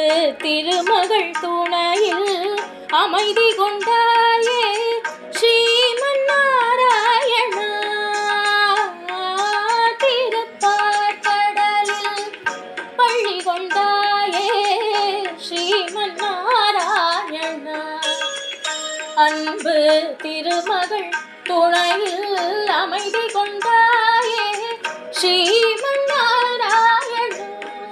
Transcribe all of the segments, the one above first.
திருமகள் துணையில் அமைதி கொண்டாயே ஸ்ரீமன் நாராயணா திருப்பார் கடலில் பள்ளி கொண்டாயே ஸ்ரீமன் நாராயணா அன்பு திருமகள் துணையில் அமைதி கொண்டாயே ஸ்ரீமன் நாராயணா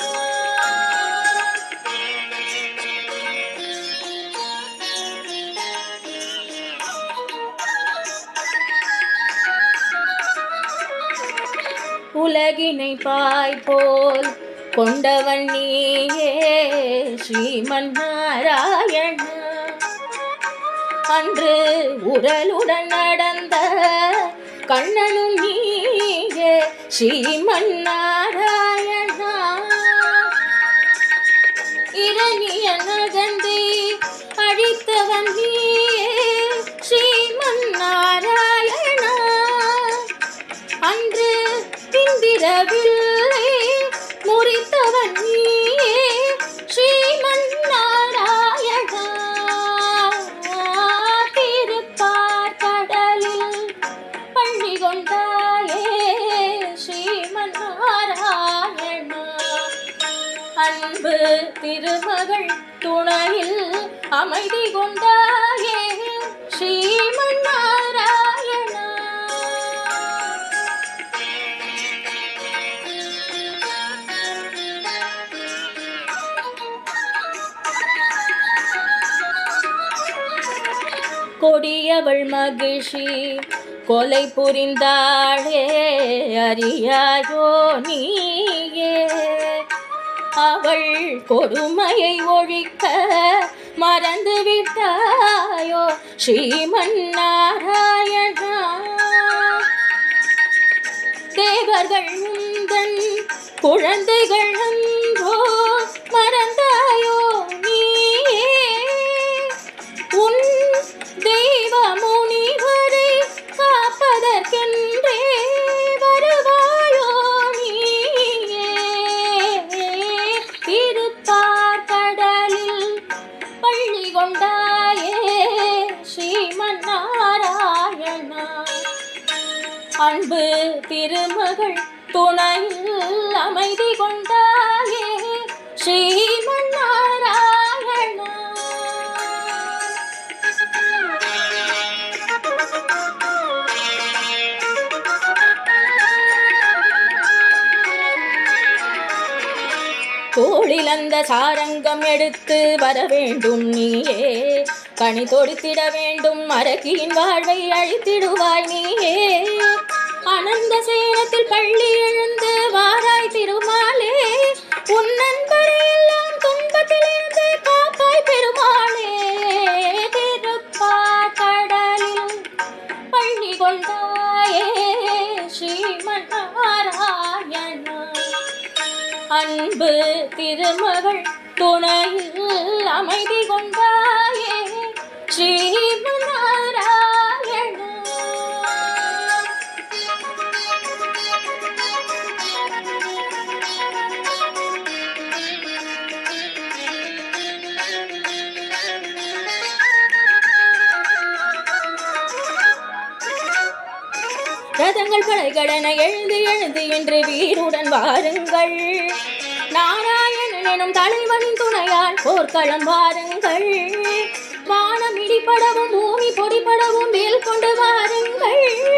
உலகினை பாய் போல் கொண்டவன் நீயே ஸ்ரீமன் நாராயணா அன்று உடலுடன் நடந்த கண்ணனும் நீயே ஸ்ரீமன் நாராயணா இரணிய நகந்தை அழித்தவன் நீயே ஸ்ரீமன் நாராயணா அன்று இந்திரவில்லை முறித்தவன் நீயே ஸ்ரீமன் நாராயணா திருப்பார் கடலில் பள்ளி கொண்டாயே ஸ்ரீமன் நாராயணா அன்பு திருமகள் துணையில் அமைதி கொண்டாயே ஸ்ரீமன் நாராயணா கொடியவள் மகிழ்ச்சி கொலை புரிந்தாளே அறியாயோ நீயே அவள் கொடுமையை ஒழிக்க மறந்து விட்டாயோ ஸ்ரீமன் நாராயணா தேவர்கள் உந்தன் குழந்தைகள் அன்றோ மறந்தாயோ நீயே உன் தெய்வ முனிவரை காப்பதற்கென்றே வருவாயோ நீயே திருப்பார் கடலில் பள்ளி கொண்டாயே ஸ்ரீமன் நாராயணா அன்பு திருமகள் துணையில் அமைதி கொண்டாயே ஸ்ரீமன் நாராயணா தோளில் அந்த சாரங்கம் எடுத்து வர வேண்டும் நீயே கனி தொடுத்திட வேண்டும் அரக்கியின் வாழ்வை அழித்திடுவாய் நீயே அனந்த சேனத்தில் பள்ளி எழுந்து வாராய் திருமாலே உன் நண்பரை எல்லாம் துன்பத்திலிருந்து காப்பாய் பெருமாளே திருப்பார் கடலில் பள்ளி கொண்டாயே ஸ்ரீமன் நாராயணா அன்பு திருமகள் துணையில் அமைதி கொண்டாயே ஸ்ரீமன் நாராயணா ரதங்கள் படைகளென எழுந்து எழுந்து என்று வீருடன் வாருங்கள் நாராயணன் எனும் தலைவனின் துணையால் போர்க்களம் வாருங்கள் வானம் இடிபடவும் பூமி பொடிபடவும் வேல் கொண்டு வாருங்கள்